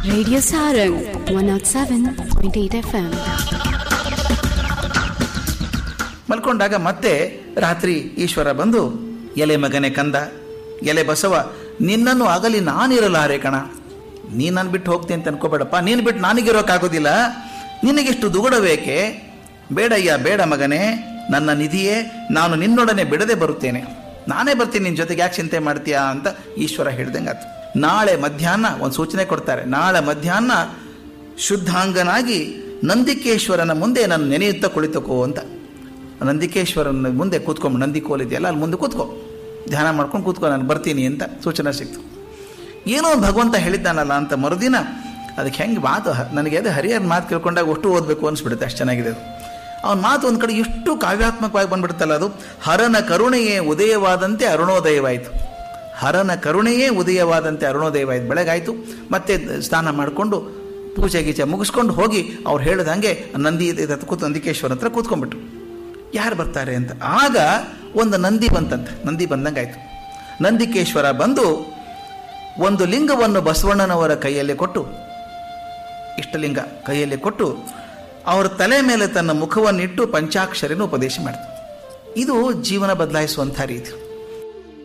Radio Sarang 107.8 FM. ಮಲ್ಕೊಂಡಾಗ ಮತ್ತೆ ರಾತ್ರಿ ಈಶ್ವರ ಬಂದು ಎಲೆ ಮಗನೆ ಕಂದ ಎಲೆ ಬಸವ ನಿನ್ನನ್ನು ಆಗಲಿ ನಾನಿರಲಾರೆ ಕಣ ನೀನು ನಾನು ಬಿಟ್ಟು ಹೋಗ್ತೀನಿ ಅಂತ ಅನ್ಕೋಬೇಡಪ್ಪ ನೀನು ಬಿಟ್ಟು ನನಗಿರೋಕ್ಕಾಗೋದಿಲ್ಲ ನಿನಗೆಷ್ಟು ದುಗುಡಬೇಕೆ ಬೇಡಯ್ಯ ಬೇಡ ಮಗನೇ ನನ್ನ ನಿಧಿಯೇ ನಾನು ನಿನ್ನೊಡನೆ ಬಿಡದೆ ಬರುತ್ತೇನೆ ನಾನೇ ಬರ್ತೀನಿ ನಿನ್ನ ಜೊತೆಗೆ ಯಾಕೆ ಚಿಂತೆ ಮಾಡ್ತೀಯಾ ಅಂತ ಈಶ್ವರ ಹೇಳ್ದಂಗಾತು ನಾಳೆ ಮಧ್ಯಾಹ್ನ ಒಂದು ಸೂಚನೆ ಕೊಡ್ತಾರೆ ನಾಳೆ ಮಧ್ಯಾಹ್ನ ಶುದ್ಧಾಂಗನಾಗಿ ನಂದಿಕೇಶ್ವರನ ಮುಂದೆ ನಾನು ನೆನೆಯುತ್ತಾ ಕುಳಿತುಕೋ ಅಂತ ನಂದಿಕೇಶ್ವರನ ಮುಂದೆ ಕೂತ್ಕೊಂಡು ನಂದಿ ಕೋಲಿದೆಯಲ್ಲ ಅಲ್ಲಿ ಮುಂದೆ ಕೂತ್ಕೋ ಧ್ಯಾನ ಮಾಡ್ಕೊಂಡು ಕೂತ್ಕೋ ನಾನು ಬರ್ತೀನಿ ಅಂತ ಸೂಚನೆ ಸಿಕ್ತು ಏನೋ ಭಗವಂತ ಹೇಳಿದ್ದಾನಲ್ಲ ಅಂತ ಮರುದಿನ ಅದಕ್ಕೆ ಹೆಂಗೆ ಮಾತು ಹ- ನನಗೆ ಅದು ಹರಿಹರ ಮಾತು ಕೇಳ್ಕೊಂಡಾಗ ಅಷ್ಟು ಓದಬೇಕು ಅನಿಸ್ಬಿಡುತ್ತೆ ಅಷ್ಟು ಚೆನ್ನಾಗಿದೆ ಅದು ಅವನ ಮಾತು ಒಂದು ಕಡೆ ಎಷ್ಟು ಕಾವ್ಯಾತ್ಮಕವಾಗಿ ಬಂದ್ಬಿಡುತ್ತಲ್ಲ ಅದು ಹರನ ಕರುಣೆಯೇ ಉದಯವಾದಂತೆ ಅರುಣೋದಯವಾಯಿತು ಹರನ ಕರುಣೆಯೇ ಉದಯವಾದಂತೆ ಅರುಣೋದಯವಾಯಿತು ಬೆಳಗಾಯಿತು ಮತ್ತೆ ಸ್ನಾನ ಮಾಡಿಕೊಂಡು ಪೂಜೆ ಗೀಜೆ ಮುಗಿಸ್ಕೊಂಡು ಹೋಗಿ ಅವ್ರು ಹೇಳ್ದಂಗೆ ನಂದಿ ಇದೆ ಹತ್ರ ಕೂತ್ ನಂದಿಕೇಶ್ವರ ಹತ್ರ ಕೂತ್ಕೊಂಡ್ಬಿಟ್ರು ಯಾರು ಬರ್ತಾರೆ ಅಂತ ಆಗ ಒಂದು ನಂದಿ ಬಂತಂತೆ ನಂದಿ ಬಂದಂಗಾಯ್ತು ನಂದಿಕೇಶ್ವರ ಬಂದು ಒಂದು ಲಿಂಗವನ್ನು ಬಸವಣ್ಣನವರ ಕೈಯಲ್ಲಿ ಕೊಟ್ಟು ಇಷ್ಟಲಿಂಗ ಕೈಯಲ್ಲಿ ಕೊಟ್ಟು ಅವರ ತಲೆ ಮೇಲೆ ತನ್ನ ಮುಖವನ್ನಿಟ್ಟು ಪಂಚಾಕ್ಷರಿನ ಉಪದೇಶ ಮಾಡಿತು ಇದು ಜೀವನ ಬದಲಾಯಿಸುವಂಥ ರೀತಿ